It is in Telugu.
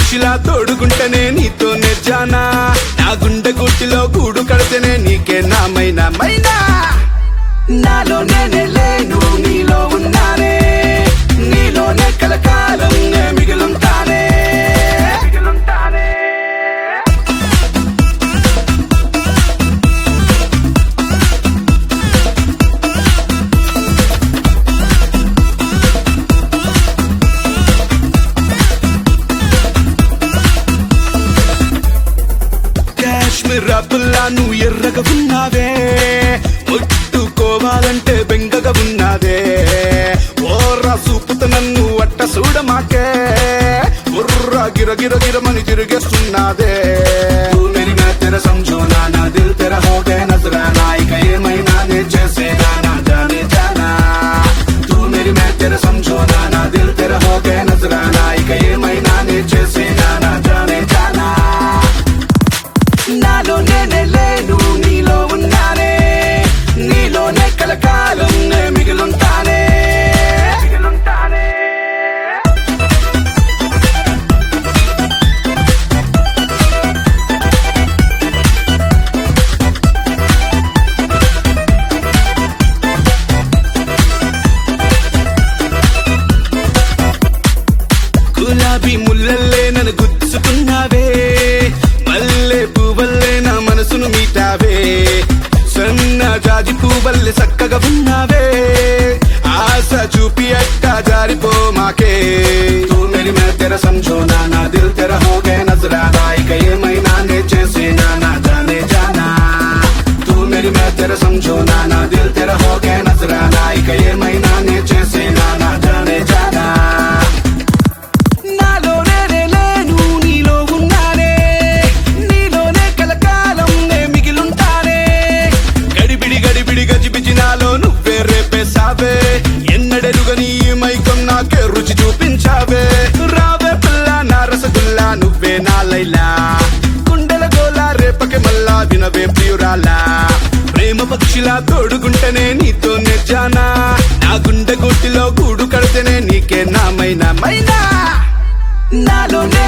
పక్షిలా తోడుకుంటేనే నీతో నెచ్చానా నా గుండె గుట్టిలో గూడు కడితేనే నీకే నా మైనా మైనా నాలో నేనే లేను నీలో ఉన్నానే నీలోనే కలకాలం నే మిగిలుంటానే మిగిలుంటానే కాశ్మీర్ అబ్బుల్లా నువ్వు ఎర్రగా ఉన్నావే ముట్టుకోవాలంటే బెంగగా ఉన్నాదే ఓర్రా సూపుత నన్ను అట్ట చూడమాకే ఉర్రా గిర గిర గిరమని తిరిగేస్తున్నాదే తూ మేరీ मैं तेरा समझो ना ना दिल तेरा हो गया नजराना इక ఏమైనా నే చేసేనా నా जाने जाना तू मेरी मैं तेरा समझो ना ना दिल तेरा हो गया नजराना इక ఏమైనా నే చేసేనా నా जाने जाना నాలో నేనే లేను నీలో ఉన్నానే నీలోనే కలకాలం నే మిగిలుంటానే మిగిలుంటానే గులాబీ ముల్లల్లే నన్ను గుచ్చుకున్నావే మల్లె పువ్వల్లే నా మనసును మీటావే సన్న జాజి పువ్వల్లే చక్కగా ఉన్నావే ఆశ చూపి అట్ట జారిపో మాకే తూ మేరీ मैं तेरा समझो ना ना दिल तेरा हो गया नजराना ఇక ఏమైనా నే చేసేనా నా जाने जाना तू मेरी मैं तेरा समझो ना ना दिल तेरा हो गया नजराना ఇక ఏమైనా నే చేసేనా నా जाने जाना నాలో నేనే లేను నీలో ఉన్నానే నీలోనే కలకాలం నే మిగిలుంటానే గడిబిడి గడిబిడి గజిబిజి నాలో నువ్వే రేపేసావే ఎన్నడెరుగని ఈ మైకం నాకే రుచి చూపించావే రావే పిల్ల నా రసగుల్లా నువ్వే నా లైలా గుండెల గోలా రేపకి మల్లా వినవే ప్రియురాలా ప్రేమ పక్షిలా తోడుకుంటేనే నీతో నెచ్చానా నా గుండె గుట్టిలో గూడు కడితేనే నీకే నా మైనా మైనా నాలో నే